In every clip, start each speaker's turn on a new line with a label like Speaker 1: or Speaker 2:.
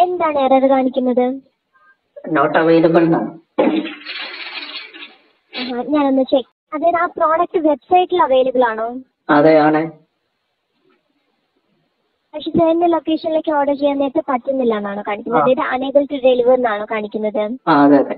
Speaker 1: എന്താണ് എറർ കാണിക്കുന്നത്
Speaker 2: not available എന്നാണ്
Speaker 1: ആഹാ, ഞാനൊന്ന് ചെക്ക് അതായത് ആ പ്രോഡക്റ്റ് വെബ്സൈറ്റിൽ അവൈലബിൾ ആണോ
Speaker 2: അതെ ആണ്
Speaker 1: പക്ഷെ സാറിന്റെ ലൊക്കേഷനിലേക്ക് ഓർഡർ ചെയ്യാൻ നേരത്തെ പറ്റുന്നില്ല എന്നാണോ കാണിക്കുന്നത്
Speaker 2: ആ.
Speaker 1: അതായത് അനേബിൾ ടു ഡെലിവർ എന്നാണോ കാണിക്കുന്നത്
Speaker 2: ആ അതെ അതെ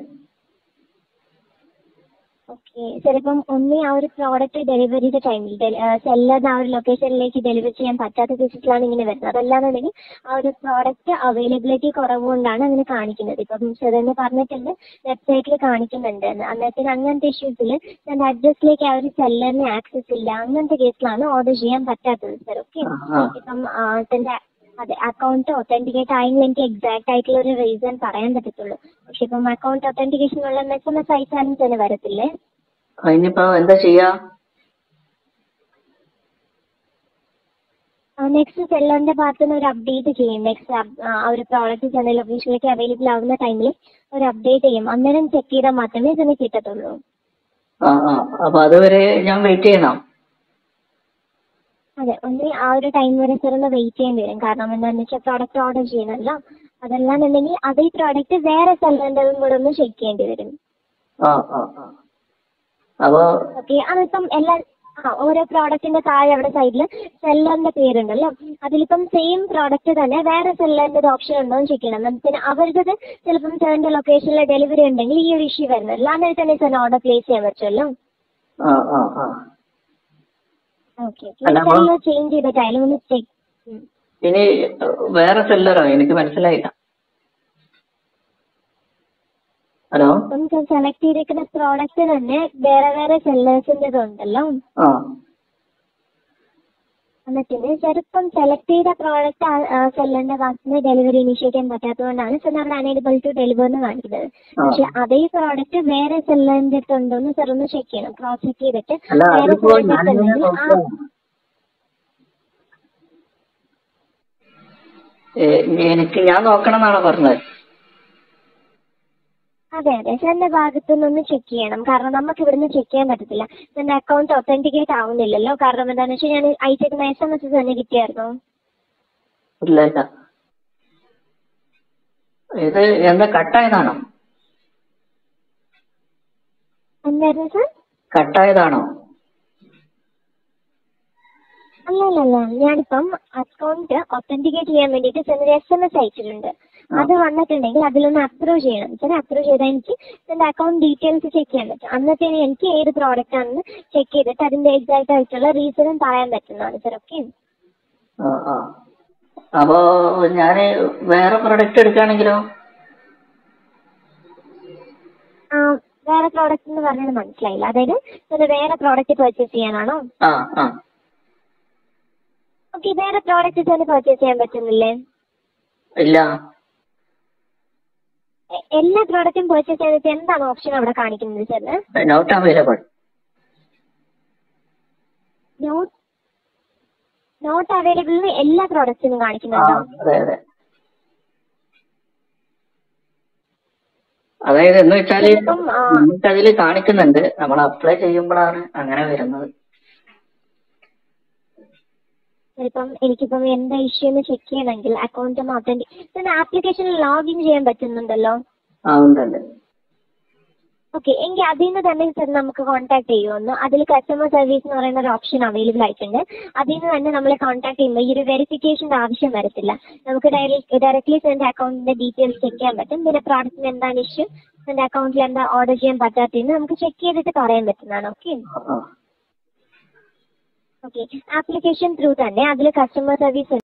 Speaker 1: ഓക്കെ ചിലപ്പം ഒന്നേ ആ ഒരു പ്രോഡക്റ്റ് ഡെലിവറിയുടെ ടൈമിൽ സെല്ലറിന് ആ ഒരു ലൊക്കേഷനിലേക്ക് ഡെലിവർ ചെയ്യാൻ പറ്റാത്ത കേസസിലാണ് ഇങ്ങനെ വരുന്നത് അതല്ലാന്നുണ്ടെങ്കിൽ ആ ഒരു പ്രോഡക്റ്റ് അവൈലബിലിറ്റി കുറവുകൊണ്ടാണ് അങ്ങനെ കാണിക്കുന്നത് ഇപ്പം ചെറുതെന്ന് പറഞ്ഞിട്ടുണ്ട് വെബ്സൈറ്റിൽ കാണിക്കുന്നുണ്ട് എന്ന് അന്നേരത്തിന് അങ്ങനത്തെ ഇഷ്യൂസിൽ എൻ്റെ അഡ്രസ്സിലേക്ക് ആ ഒരു സെല്ലറിന് ആക്സസ് ഇല്ല അങ്ങനത്തെ കേസിലാണ് ഓർഡർ ചെയ്യാൻ പറ്റാത്തത് സർ ഓക്കെ
Speaker 2: ആ, ആ.
Speaker 1: ഇപ്പം തൻ്റെ അതെ അക്കൗണ്ട് ഒത്തൻറ്റിക്കേറ്റ് ആയെങ്കിൽ എനിക്ക് എക്സാക്ട് ആയിട്ടുള്ള ഒരു റീസൺ പറയാൻ പറ്റത്തുള്ളൂ പക്ഷെ ഇപ്പം അക്കൗണ്ട് ഒത്തൻറ്റിക്കേഷനുള്ള എസ് എം എസ് അയച്ചാലും തന്നെ വരത്തില്ലേ
Speaker 2: അതിനിപ്പോ എന്താ ചെയ്യാ
Speaker 1: നെക്സ്റ്റ് സെല്ലറിന്റെ ഭാഗത്ത് നിന്ന് ഒരു അപ്ഡേറ്റ് ചെയ്യും നെക്സ്റ്റ് ആ ഒരു പ്രോഡക്റ്റ് ചെന്ന ലൊക്കേഷനിലേക്ക് അവൈലബിൾ ആവുന്ന ടൈമിൽ ഒരു അപ്ഡേറ്റ് ചെയ്യും അന്നേരം ചെക്ക് ചെയ്താൽ മാത്രമേ ഇതിന് കിട്ടത്തുള്ളൂ
Speaker 2: ആ ആ അപ്പൊ അതുവരെ ഞാൻ വെയിറ്റ് ചെയ്യണം
Speaker 1: അതെ ഒന്ന് ആ ഒരു ടൈം വരെ സാർ ഒന്ന് വെയിറ്റ് ചെയ്യേണ്ടി വരും കാരണം എന്താണെന്ന് വെച്ചാൽ പ്രോഡക്റ്റ് ഓർഡർ ചെയ്യണമല്ലോ അതല്ലാന്നുണ്ടെങ്കിൽ അതേ പ്രോഡക്റ്റ് വേറെ സെല്ലറിൻ്റെതും കൂടെ ഒന്ന് ചെക്ക് ചെയ്യേണ്ടി വരും
Speaker 2: ആ ആ ആ അപ്പൊ
Speaker 1: ഓക്കെ അതിപ്പം എല്ലാ ആ ഓരോ പ്രോഡക്റ്റിന്റെ താഴെ അവിടെ സൈഡിൽ സെല്ലറിന്റെ പേരുണ്ടല്ലോ അതിലിപ്പം സെയിം പ്രോഡക്റ്റ് തന്നെ വേറെ സെല്ലറിന്റെ ഓപ്ഷൻ ഉണ്ടോ എന്ന് ചെക്ക് ചെയ്യണം പിന്നെ അവരുടേത് ചിലപ്പം സാറിന്റെ ലൊക്കേഷനിൽ ഡെലിവറി ഉണ്ടെങ്കിൽ ഈ ഒരു ഇഷ്യൂ വരുന്നില്ല അന്നേരം തന്നെ സാറിന് ഓർഡർ പ്ലേസ് ചെയ്യാൻ പറ്റുമല്ലോ
Speaker 2: ആ ആ ആ
Speaker 1: ഓക്കെ
Speaker 2: അല്ല, അപ്പൊ-
Speaker 1: സെല്ലർ ചേഞ്ച് ചെയ്തിട്ട് അതിലൊന്ന് ചെക്ക്
Speaker 2: ഇനി വേറെ സെല്ലറോ എനിക്ക് മനസ്സിലായില്ല ഹലോ
Speaker 1: ഇപ്പം സാർ സെലക്ട് ചെയ്തിരിക്കുന്ന പ്രോഡക്റ്റ് തന്നെ വേറെ വേറെ സെല്ലേഴ്സിൻ്റെ ഉണ്ടല്ലോ
Speaker 2: ആ
Speaker 1: എന്നിട്ട് ചിലപ്പം സെലക്ട് ചെയ്ത പ്രോഡക്റ്റ് സെല്ലറിന്റെ ഭാഗത്തുനിന്ന് ഡെലിവറി ഇനിഷ്യേറ്റ് ചെയ്യാൻ പറ്റാത്തതുകൊണ്ടാണ് സാർ അവിടെ അനേബിൾ ടു ഡെലിവർ എന്ന് കാണിക്കുന്നത്
Speaker 2: ആ.
Speaker 1: പക്ഷെ അതേ പ്രോഡക്റ്റ് വേറെ സെല്ലറിന്റെ അടുത്ത് ഉണ്ടോ എന്ന് സാർ ഒന്ന് ചെക്ക് ചെയ്യണം ക്രോസ് ചെക്ക് ചെയ്തിട്ട്
Speaker 2: അല്ല
Speaker 1: വേറെ
Speaker 2: അതിപ്പോ
Speaker 1: സെല്ലറിന്റെ അടുത്ത്
Speaker 2: ഞാനിങ്ങനെ
Speaker 1: ഉണ്ടെങ്കിൽ ആ
Speaker 2: നോക്കാം. ഏ, എനിക്ക് ഞാൻ നോക്കണം എന്നാണോ പറഞ്ഞത്
Speaker 1: അതെ അതെ സാറിന്റെ ഭാഗത്തു നിന്നൊന്ന് ചെക്ക് ചെയ്യണം കാരണം നമുക്ക് ഇവിടുന്ന് ചെക്ക് ചെയ്യാൻ പറ്റത്തില്ല സാറിന്റെ അക്കൗണ്ട് ഒത്തന്റിക്കേറ്റ് ആവുന്നില്ലല്ലോ കാരണം എന്താണെന്ന് വെച്ചാൽ ഞാൻ അയച്ചേക്കുന്ന എസ് എം എസ് തന്നെ കിട്ടിയായിരുന്നു
Speaker 2: ഇല്ല ഇല്ല ഇത് എന്താ കട്ടായതാണോ
Speaker 1: എന്തായിരുന്നു സാർ
Speaker 2: കട്ടായതാണോ
Speaker 1: അല്ല അല്ല അല്ല ഞാനിപ്പം അക്കൗണ്ട് ഒത്തന്റിക്കേറ്റ് ചെയ്യാൻ വേണ്ടിയിട്ട് സാറിന് എസ് എം എസ് അയച്ചിട്ടുണ്ട് അത് വന്നിട്ടുണ്ടെങ്കിൽ അതിലൊന്ന് അപ്രൂവ് ചെയ്യണം സാർ അപ്രൂവ് ചെയ്താൽ എനിക്ക് എൻ്റെ അക്കൗണ്ട് ഡീറ്റെയിൽസ് ചെക്ക് ചെയ്യാൻ പറ്റും അന്നത്തേന് എനിക്ക് ഏത് പ്രോഡക്റ്റ് ആണെന്ന് ചെക്ക് ചെയ്തിട്ട് അതിൻ്റെ എക്സാക്റ്റ് ആയിട്ടുള്ള റീസണും പറയാൻ പറ്റുന്നതാണ് സാർ ഓക്കെ
Speaker 2: ആ ആ അപ്പോ ഞാൻ വേറെ പ്രൊഡക്റ്റ് എടുക്കുകയാണെങ്കിലോ
Speaker 1: ആ വേറെ പ്രോഡക്റ്റ് എന്ന് പറഞ്ഞത് മനസ്സിലായില്ല അതായത് സാർ വേറെ പ്രോഡക്റ്റ് പർച്ചേസ് ചെയ്യാനാണോ
Speaker 2: ആ ആ
Speaker 1: ഓക്കെ വേറെ പ്രോഡക്റ്റ് സാറിന് പർച്ചേസ് ചെയ്യാൻ പറ്റുന്നില്ലേ
Speaker 2: ഇല്ല
Speaker 1: എ- എല്ലാ പ്രോഡക്റ്റും പർച്ചേസ് ചെയ്തിട്ട് എന്താണ് ഓപ്ഷൻ അവിടെ കാണിക്കുന്നത് സാറിന്
Speaker 2: not available
Speaker 1: not not available എല്ലാ പ്രോഡക്റ്റ്സിനും
Speaker 2: ആ
Speaker 1: കാണിക്കുന്നുണ്ടോ
Speaker 2: അതെ അതെ അതായത് എന്ന് വെച്ചാല്
Speaker 1: ഇപ്പം, ആ,
Speaker 2: നമുക്കതിൽ കാണിക്കുന്നുണ്ട് നമ്മൾ അപ്ലൈ ചെയ്യുമ്പോഴാണ് അങ്ങനെ വരുന്നത്
Speaker 1: ഇപ്പം എനിക്കിപ്പം എന്താ ഇഷ്യൂ എന്ന് ചെക്ക് ചെയ്യണമെങ്കിൽ അക്കൗണ്ട് ഒത്തന്റി പിന്നെ ആപ്ലിക്കേഷനിൽ ലോഗിൻ ചെയ്യാൻ പറ്റുന്നുണ്ടല്ലോ
Speaker 2: ആ ഉണ്ടുണ്ട്
Speaker 1: ഓക്കെ എങ്കിൽ അതിൽ നിന്ന് തന്നെ സാർ നമുക്ക് കോൺടാക്ട് ചെയ്യുമെന്ന് അതിൽ കസ്റ്റമർ സർവീസ് എന്ന് പറയുന്ന ഒരു ഓപ്ഷൻ അവൈലബിൾ ആയിട്ടുണ്ട് അതിൽ നിന്ന് തന്നെ നമ്മളെ കോൺടാക്ട് ചെയ്യുമ്പോൾ ഈ ഒരു വെരിഫിക്കേഷൻ്റെ ആവശ്യം വരത്തില്ല നമുക്ക് ഡയറക്ട്ലി സാറിൻ്റെ അക്കൗണ്ടിൻ്റെ ഡീറ്റെയിൽസ് ചെക്ക് ചെയ്യാൻ പറ്റും പിന്നെ പ്രോഡക്റ്റിന് എന്താണ് ഇഷ്യൂ സാറിൻ്റെ അക്കൗണ്ടിൽ എന്താ ഓർഡർ ചെയ്യാൻ പറ്റാത്തതെന്ന് നമുക്ക് ചെക്ക് ചെയ്തിട്ട് പറയാൻ പറ്റുന്നതാണ് ഓക്കെ
Speaker 2: ആ, ആ
Speaker 1: ഓക്കെ ആപ്ലിക്കേഷൻ ത്രൂ തന്നെ അതിൽ കസ്റ്റമർ സർവീസ്